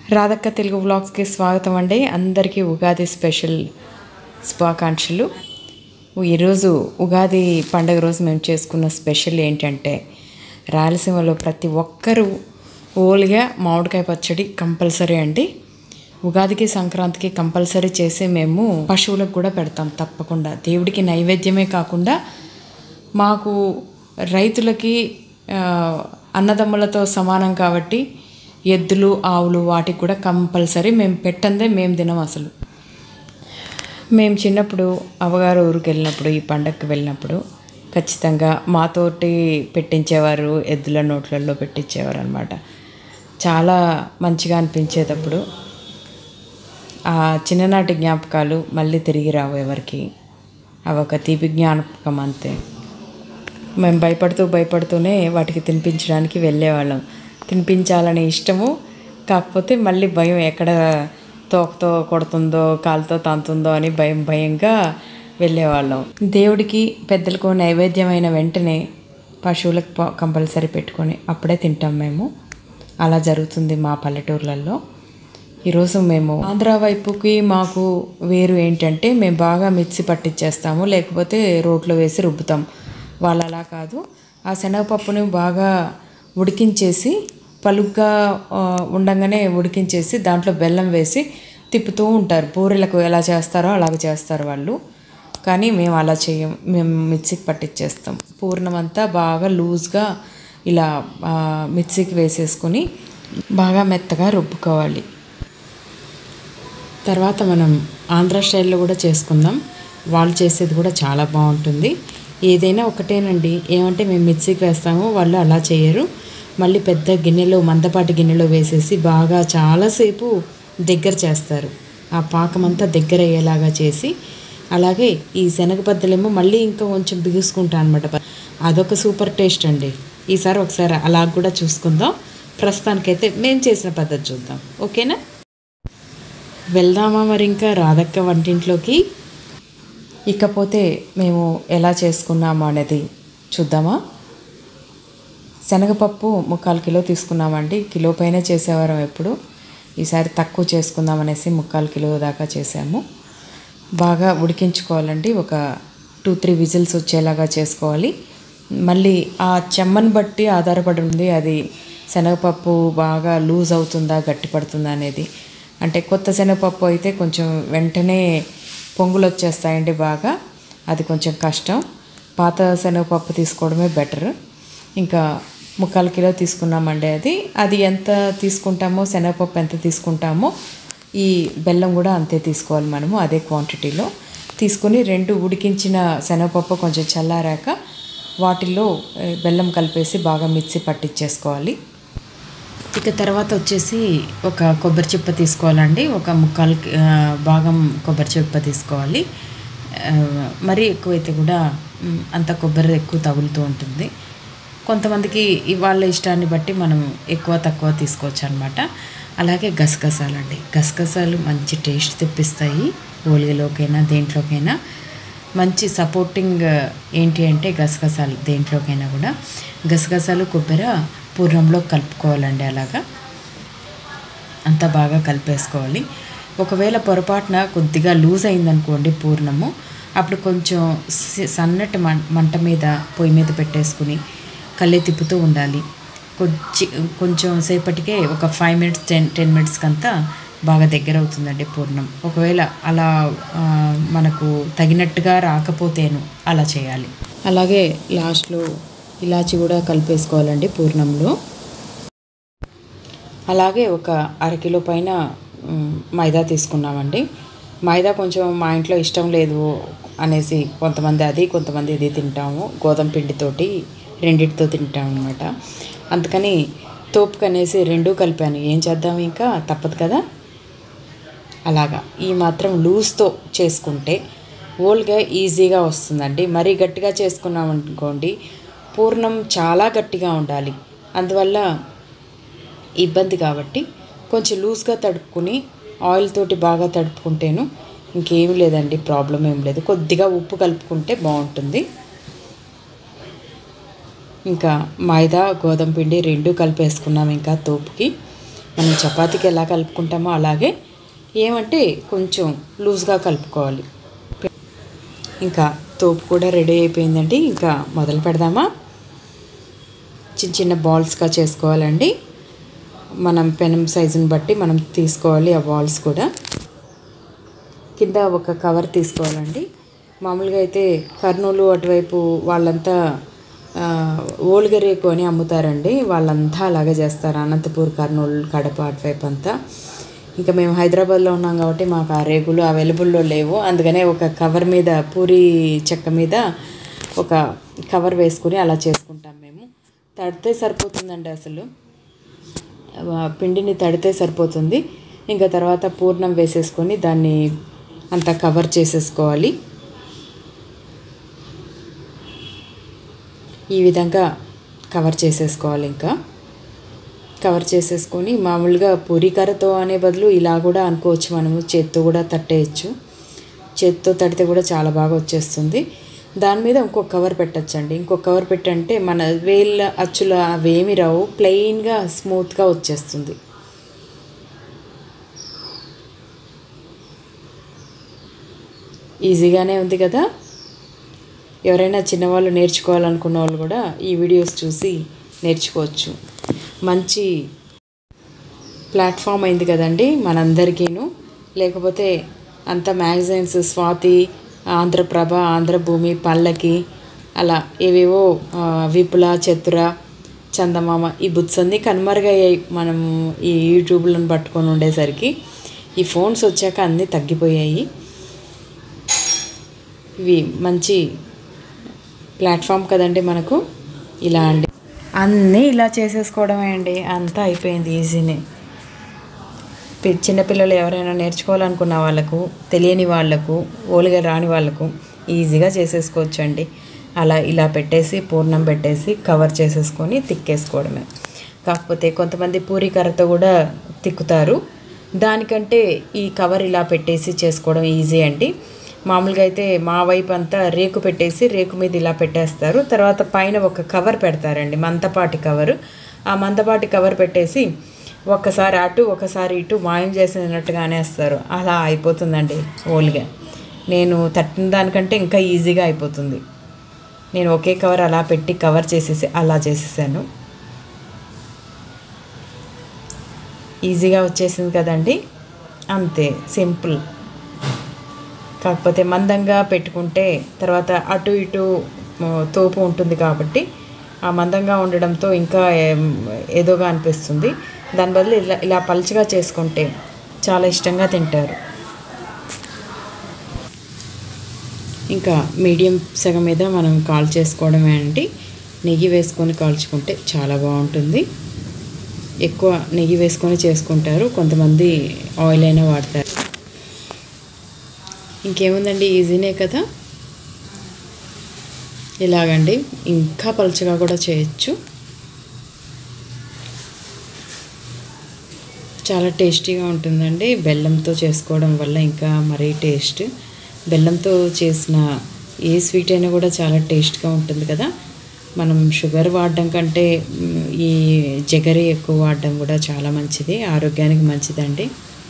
రాధక్క తెలుగు వ్లాగ్స్కి స్వాగతం అండి అందరికీ ఉగాది స్పెషల్ శుభాకాంక్షలు ఈరోజు ఉగాది పండగ రోజు మేము చేసుకున్న స్పెషల్ ఏంటంటే రాయలసీమలో ప్రతి ఒక్కరూ ఓలిగా మామిడికాయ పచ్చడి కంపల్సరీ అండి ఉగాదికి సంక్రాంతికి కంపల్సరీ చేసి మేము పశువులకు కూడా పెడతాం తప్పకుండా దేవుడికి నైవేద్యమే కాకుండా మాకు రైతులకి ఆ, అన్నదమ్ములతో సమానం కాబట్టి ఎద్దులు ఆవులు వాటికి కూడా కంపల్సరీ మేము పెట్టందే మేము తినం అసలు మేము చిన్నప్పుడు అవ్వగారు ఊరికి వెళ్ళినప్పుడు ఈ పండగకి వెళ్ళినప్పుడు ఖచ్చితంగా మాతోటి పెట్టించేవారు ఎద్దుల నోట్లలో పెట్టించేవారు అనమాట చాలా మంచిగా అనిపించేటప్పుడు ఆ చిన్ననాటి జ్ఞాపకాలు మళ్ళీ తిరిగి రావు ఎవరికి అవి ఒక తీపి జ్ఞాపకం అంతే మేము భయపడుతూ భయపడుతూనే వాటికి తినిపించడానికి వెళ్ళేవాళ్ళం తినిపించాలనే ఇష్టము కాకపోతే మళ్ళీ భయం ఎక్కడ తోకతో కొడుతుందో కాలుతో తంతుందో అని భయం భయంగా వెళ్ళేవాళ్ళం దేవుడికి పెద్దలకు నైవేద్యమైన వెంటనే పశువులకు ప- కంపల్సరీ పెట్టుకొని అప్పుడే తింటాం మేము అలా జరుగుతుంది మా పల్లెటూర్లలో ఈరోజు మేము ఆంధ్ర వైపుకి మాకు వేరు ఏంటంటే మేము బాగా మిక్సీ పట్టించేస్తాము లేకపోతే రోట్లో వేసి రుబ్బుతాం వాళ్ళు అలా కాదు ఆ శనగపప్పుని బాగా ఉడికించేసి పలుగ్గా ఆ, ఉండంగానే ఉడికించేసి దాంట్లో బెల్లం వేసి తిప్పుతూ ఉంటారు పూరీలకు ఎలా చేస్తారో అలాగ చేస్తారు వాళ్ళు కానీ మేము అలా చేయం మేము మిక్సీకి పట్టించేస్తాం పూర్ణం అంతా బాగా లూజ్గా ఇలా ఆ, మిక్సీకి వేసేసుకొని బాగా మెత్తగా రుబ్బుకోవాలి తర్వాత మనం ఆంధ్ర స్టైల్లో కూడా చేసుకుందాం వాళ్ళు చేసేది కూడా చాలా బాగుంటుంది ఏదైనా ఒకటేనండి ఏమంటే మేము మిక్సీకి వేస్తాము వాళ్ళు అలా చేయరు మళ్ళీ పెద్ద గిన్నెలో మందపాటి గిన్నెలో వేసేసి బాగా చాలాసేపు దగ్గర చేస్తారు ఆ పాకం అంతా దగ్గర అయ్యేలాగా చేసి అలాగే ఈ శనగపద్దలేమో మళ్ళీ ఇంకా కొంచెం బిగుసుకుంటా అనమాట అదొక సూపర్ టేస్ట్ అండి ఈసారి ఒకసారి అలా కూడా చూసుకుందాం ప్రస్తుతానికైతే మేము చేసిన పద్ధతి చూద్దాం ఓకేనా వెళ్దామా మరి ఇంకా రాధక్క వంటింట్లోకి ఇకపోతే మేము ఎలా చేసుకున్నాము అనేది చూద్దామా శనగపప్పు ముక్కాలు కిలో తీసుకున్నామండి కిలో పైన చేసేవారం ఎప్పుడు ఈసారి తక్కువ చేసుకుందాం అనేసి ముక్కాలు కిలో దాకా చేసాము బాగా ఉడికించుకోవాలండి ఒక టూ త్రీ విజిల్స్ వచ్చేలాగా చేసుకోవాలి మళ్ళీ ఆ చెమ్మని బట్టి ఆధారపడి ఉంది అది శనగపప్పు బాగా లూజ్ అవుతుందా గట్టి పడుతుందా అనేది అంటే కొత్త శనగపప్పు అయితే కొంచెం వెంటనే పొంగులు వచ్చేస్తాయండి బాగా అది కొంచెం కష్టం పాత శనగపప్పు తీసుకోవడమే బెటర్ ఇంకా ముక్కాలు కిలో తీసుకున్నామండి అది అది ఎంత తీసుకుంటామో శనగపప్పు ఎంత తీసుకుంటామో ఈ బెల్లం కూడా అంతే తీసుకోవాలి మనము అదే క్వాంటిటీలో తీసుకొని రెండు ఉడికించిన శనగపప్పు కొంచెం చల్లారాక వాటిల్లో ఏ, బెల్లం కలిపేసి బాగా మిక్సీ పట్టించేసుకోవాలి ఇక తర్వాత వచ్చేసి ఒక కొబ్బరి చిప్ప తీసుకోవాలండి ఒక ముక్కాలు ఆ, భాగం కొబ్బరి చిప్ప తీసుకోవాలి ఆ, మరీ ఎక్కువైతే కూడా మ్, అంత కొబ్బరి ఎక్కువ తగులుతూ ఉంటుంది కొంతమందికి ఈ వాళ్ళ ఇష్టాన్ని బట్టి మనం ఎక్కువ తక్కువ తీసుకోవచ్చు అనమాట అలాగే గసగసాలండి గసగసాలు మంచి టేస్ట్ తెప్పిస్తాయి ఓలిగలోకైనా దేంట్లోకైనా మంచి సపోర్టింగ్ ఏంటి అంటే గసగసాలు దేంట్లోకైనా కూడా గసగసాలు కొబ్బరి పూర్ణంలో కలుపుకోవాలండి అలాగా అంతా బాగా కలిపేసుకోవాలి ఒకవేళ పొరపాటున కొద్దిగా లూజ్ అయిందనుకోండి పూర్ణము అప్పుడు కొంచెం సి- సన్నటి మం మంట మీద పొయ్యి మీద పెట్టేసుకుని కళ్ళే తిప్పుతూ ఉండాలి కొంచెం కొంచెం సేపటికే ఒక ఫైవ్ మినిట్స్ టెన్ టెన్ మినిట్స్కి అంతా బాగా దగ్గర అవుతుందండి పూర్ణం ఒకవేళ అలా ఆ, మనకు తగినట్టుగా రాకపోతేను అలా చేయాలి అలాగే లాస్ట్లో ఇలాచి కూడా కలిపేసుకోవాలండి పూర్ణంలో అలాగే ఒక అరకిలో పైన మ్, మైదా తీసుకున్నామండి మైదా కొంచెం మా ఇంట్లో ఇష్టం లేదు అనేసి కొంతమంది అది కొంతమంది ఇది తింటాము గోధుమ పిండితోటి రెండిటితో తింటాం అనమాట అందుకని తోపుకు అనేసి రెండూ కలిపాను ఏం చేద్దాం ఇంకా తప్పదు కదా అలాగా ఈ మాత్రం లూజ్తో చేసుకుంటే ఓల్గా ఈజీగా వస్తుందండి మరీ గట్టిగా చేసుకున్నాం అనుకోండి పూర్ణం చాలా గట్టిగా ఉండాలి అందువల్ల ఇబ్బంది కాబట్టి కొంచెం లూజ్గా తడుపుకుని ఆయిల్ తోటి బాగా తడుపుకుంటేను ఇంకేం లేదండి ప్రాబ్లం ఏం లేదు కొద్దిగా ఉప్పు కలుపుకుంటే బాగుంటుంది ఇంకా మైదా గోధుమ పిండి రెండు కలిపేసుకున్నాం ఇంకా తోపుకి మనం చపాతీకి ఎలా కలుపుకుంటామో అలాగే ఏమంటే కొంచెం లూజ్గా కలుపుకోవాలి ఇంకా తోపు కూడా రెడీ అయిపోయిందండి ఇంకా మొదలు పెడదామా చిన్న చిన్న బాల్స్గా చేసుకోవాలండి మనం పెనం సైజుని బట్టి మనం తీసుకోవాలి ఆ బాల్స్ కూడా కింద ఒక కవర్ తీసుకోవాలండి మామూలుగా అయితే కర్నూలు అటువైపు వాళ్ళంతా ఆ, ఓలుగరేకు అని అమ్ముతారండి వాళ్ళంతా అలాగే చేస్తారు అనంతపూర్ కర్నూలు కడప అటువైపు అంతా ఇంకా మేము హైదరాబాద్లో ఉన్నాం కాబట్టి మాకు ఆ రేకులు అవైలబుల్లో లేవు అందుకనే ఒక కవర్ మీద పూరి చెక్క మీద ఒక కవర్ వేసుకుని అలా చేసుకుంటాం మేము తడితే సరిపోతుందండి అసలు ఆ, పిండిని తడితే సరిపోతుంది ఇంకా తర్వాత పూర్ణం వేసేసుకొని దాన్ని అంతా కవర్ చేసేసుకోవాలి ఈ విధంగా కవర్ చేసేసుకోవాలి ఇంకా కవర్ చేసేసుకొని మామూలుగా పూరికరతో అనే బదులు ఇలా కూడా అనుకోవచ్చు మనము చేత్తో కూడా తట్టేయచ్చు చేత్తో తడితే కూడా చాలా బాగా వచ్చేస్తుంది దాని మీద ఇంకొక కవర్ పెట్టచ్చండి ఇంకొక కవర్ పెట్టంటే మన వేళ్ళ అచ్చుల అవేమి రావు ప్లెయిన్గా స్మూత్గా వచ్చేస్తుంది ఈజీగానే ఉంది కదా ఎవరైనా చిన్నవాళ్ళు నేర్చుకోవాలనుకున్న వాళ్ళు కూడా ఈ వీడియోస్ చూసి నేర్చుకోవచ్చు మంచి ప్లాట్ఫామ్ అయింది కదండి మనందరికీను లేకపోతే అంత మ్యాగజైన్స్ స్వాతి ఆంధ్రప్రభ ఆంధ్రభూమి పల్లకి అలా ఏవేవో ఆ, విపుల చతుర చందమామ ఈ బుక్స్ అన్నీ కనుమరుగయ్యాయి మనం ఈ యూట్యూబ్లను పట్టుకొని ఉండేసరికి ఈ ఫోన్స్ వచ్చాక అన్నీ తగ్గిపోయాయి ఇవి మంచి ప్లాట్ఫామ్ కదండి మనకు ఇలా అండి అన్నీ ఇలా చేసేసుకోవడమే అండి అంతా అయిపోయింది ఈజీనే పి- చిన్నపిల్లలు ఎవరైనా నేర్చుకోవాలనుకున్న వాళ్ళకు తెలియని వాళ్ళకు ఓలిగా రాని వాళ్ళకు ఈజీగా చేసేసుకోవచ్చు అండి అలా ఇలా పెట్టేసి పూర్ణం పెట్టేసి కవర్ చేసేసుకొని తిక్కేసుకోవడమే కాకపోతే కొంతమంది పూరి కర్రతో కూడా తిక్కుతారు దానికంటే ఈ కవర్ ఇలా పెట్టేసి చేసుకోవడం ఈజీ అండి మామూలుగా అయితే మా వైపు అంతా రేకు పెట్టేసి రేకు మీద ఇలా పెట్టేస్తారు తర్వాత పైన ఒక కవర్ పెడతారండి మందపాటి కవరు ఆ మందపాటి కవర్ పెట్టేసి ఒక్కసారి అటు ఒకసారి ఇటు మాయం చేసినట్టుగా అనేస్తారు అలా అయిపోతుందండి ఓలిగా నేను తట్టిన దానికంటే ఇంకా ఈజీగా అయిపోతుంది నేను ఒకే కవర్ అలా పెట్టి కవర్ చేసేసి అలా చేసేసాను ఈజీగా వచ్చేసింది కదండి అంతే సింపుల్ కాకపోతే మందంగా పెట్టుకుంటే తర్వాత అటు ఇటు ఆ, తోపు ఉంటుంది కాబట్టి ఆ మందంగా ఉండడంతో ఇంకా ఏం, ఏదోగా అనిపిస్తుంది దాని బదులు ఇలా ఇలా పలుచగా చేసుకుంటే చాలా ఇష్టంగా తింటారు ఇంకా మీడియం సగం మీద మనం కాల్ చేసుకోవడమే అండి నెయ్యి వేసుకొని కాల్చుకుంటే చాలా బాగుంటుంది ఎక్కువ నెయ్యి వేసుకొని చేసుకుంటారు కొంతమంది ఆయిల్ అయినా వాడతారు ఇంకేముందండి ఈజీనే కదా ఇలాగండి ఇంకా పలుచగా కూడా చేయొచ్చు చాలా టేస్టీగా ఉంటుందండి బెల్లంతో చేసుకోవడం వల్ల ఇంకా మరీ టేస్ట్ బెల్లంతో చేసిన ఏ స్వీట్ అయినా కూడా చాలా టేస్ట్గా ఉంటుంది కదా మనం షుగర్ వాడడం కంటే మ్, ఈ జగరి ఎక్కువ వాడడం కూడా చాలా మంచిది ఆరోగ్యానికి మంచిదండి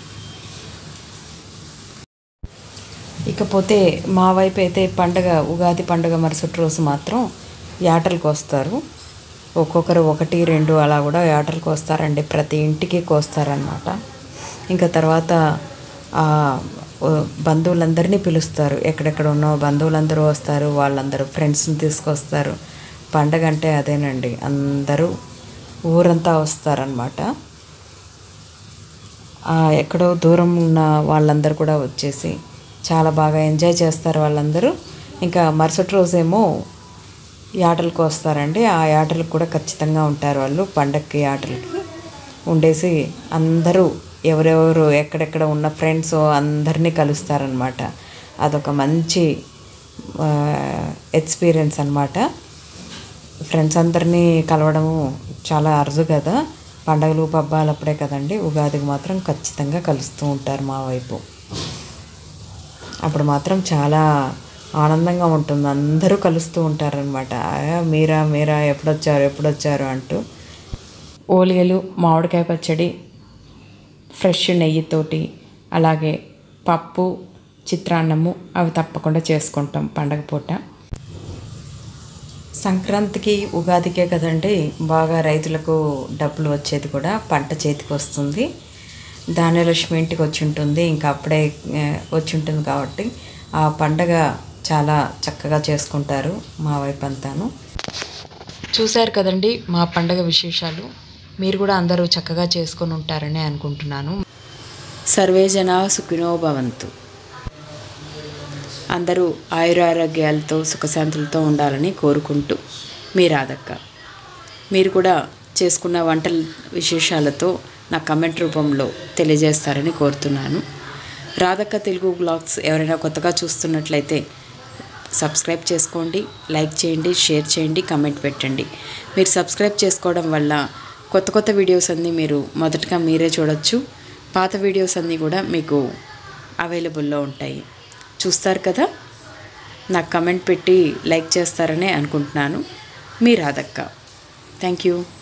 ఇకపోతే మా వైపు అయితే పండగ ఉగాది పండగ మరుసటి రోజు మాత్రం యాటలు కోస్తారు ఒక్కొక్కరు ఒకటి రెండు అలా కూడా యాటలు కోస్తారండి ప్రతి ఇంటికి కోస్తారనమాట ఇంకా తర్వాత ఆ, ఓ, బంధువులందరినీ పిలుస్తారు ఎక్కడెక్కడ ఉన్న బంధువులందరూ వస్తారు వాళ్ళందరూ ఫ్రెండ్స్ని తీసుకొస్తారు పండగ అంటే అదేనండి అందరూ ఊరంతా వస్తారనమాట ఆ, ఎక్కడో దూరం ఉన్న వాళ్ళందరూ కూడా వచ్చేసి చాలా బాగా ఎంజాయ్ చేస్తారు వాళ్ళందరూ ఇంకా మరుసటి రోజేమో యాటలకు వస్తారండి ఆ యాటలకు కూడా ఖచ్చితంగా ఉంటారు వాళ్ళు పండక్కి యాటలకి ఉండేసి అందరూ ఎవరెవరు ఎక్కడెక్కడ ఉన్న ఫ్రెండ్స్ అందరినీ కలుస్తారనమాట అదొక మంచి ఎక్స్పీరియన్స్ అన్నమాట ఫ్రెండ్స్ అందరినీ కలవడము చాలా అరుదు కదా పండగలు పబ్బాలు అప్పుడే కదండి ఉగాదికి మాత్రం ఖచ్చితంగా కలుస్తూ ఉంటారు మా వైపు అప్పుడు మాత్రం చాలా ఆనందంగా ఉంటుంది అందరూ కలుస్తూ ఉంటారనమాట మీరా మీరా ఎప్పుడొచ్చారు ఎప్పుడొచ్చారు అంటూ ఓలిగలు మామిడికాయ పచ్చడి ఫ్రెష్ నెయ్యితోటి అలాగే పప్పు చిత్రాన్నము అవి తప్పకుండా చేసుకుంటాం పండగ పూట సంక్రాంతికి ఉగాదికే కదండి బాగా రైతులకు డబ్బులు వచ్చేది కూడా పంట చేతికి వస్తుంది ధాన్యలక్ష్మి ఇంటికి వచ్చి ఉంటుంది ఇంకా అప్పుడే ఆ, వచ్చి ఉంటుంది కాబట్టి ఆ పండగ చాలా చక్కగా చేసుకుంటారు మా వైపు అంతాను చూశారు కదండి మా పండగ విశేషాలు మీరు కూడా అందరూ చక్కగా చేసుకొని ఉంటారని అనుకుంటున్నాను సర్వే జన సుఖినో భవంతు అందరూ ఆయురారోగ్యాలతో సుఖశాంతులతో ఉండాలని కోరుకుంటూ మీ రాధక్క మీరు కూడా చేసుకున్న వంటల విశేషాలతో నా కమెంట్ రూపంలో తెలియజేస్తారని కోరుతున్నాను రాధక్క తెలుగు బ్లాగ్స్ ఎవరైనా కొత్తగా చూస్తున్నట్లయితే సబ్స్క్రైబ్ చేసుకోండి లైక్ చేయండి షేర్ చేయండి కమెంట్ పెట్టండి మీరు సబ్స్క్రైబ్ చేసుకోవడం వల్ల కొత్త కొత్త వీడియోస్ అన్నీ మీరు మొదటగా మీరే చూడొచ్చు పాత వీడియోస్ అన్నీ కూడా మీకు అవైలబుల్లో ఉంటాయి చూస్తారు కదా నాకు కమెంట్ పెట్టి లైక్ చేస్తారని అనుకుంటున్నాను మీ రాధక్క థ్యాంక్ యూ